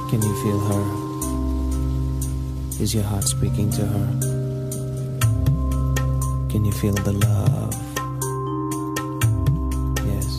Can you feel her? Is your heart speaking to her? Can you feel the love? Yes.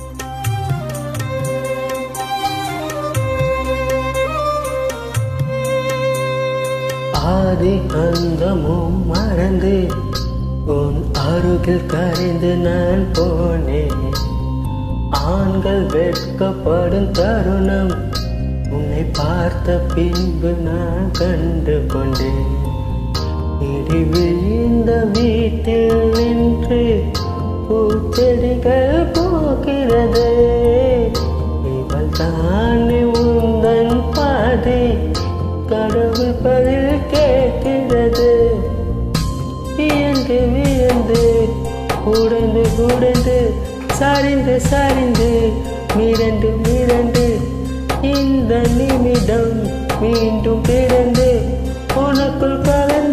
ஆதி அந்தமும் மறந்து உன் அருகில் கரைந்து நான் போனேன் ஆண்கள் வெட்கப்படும் தருணம் உன்னை பார்த்த பின்பு நான் கண்டு கொண்டேன் இடி விழுந்த வீட்டில் நின்று பூச்செடிகள் போகிறது இவள் தானே உந்தன் பாதை கடவுள் பதில் கேட்கிறது வியந்து வியந்து உடைந்து உடைந்து சரிந்து சரிந்து மிரண்டு மிரண்டு இந்த நிமிடம் மீண்டும் பிறந்து உனக்குள் கலந்து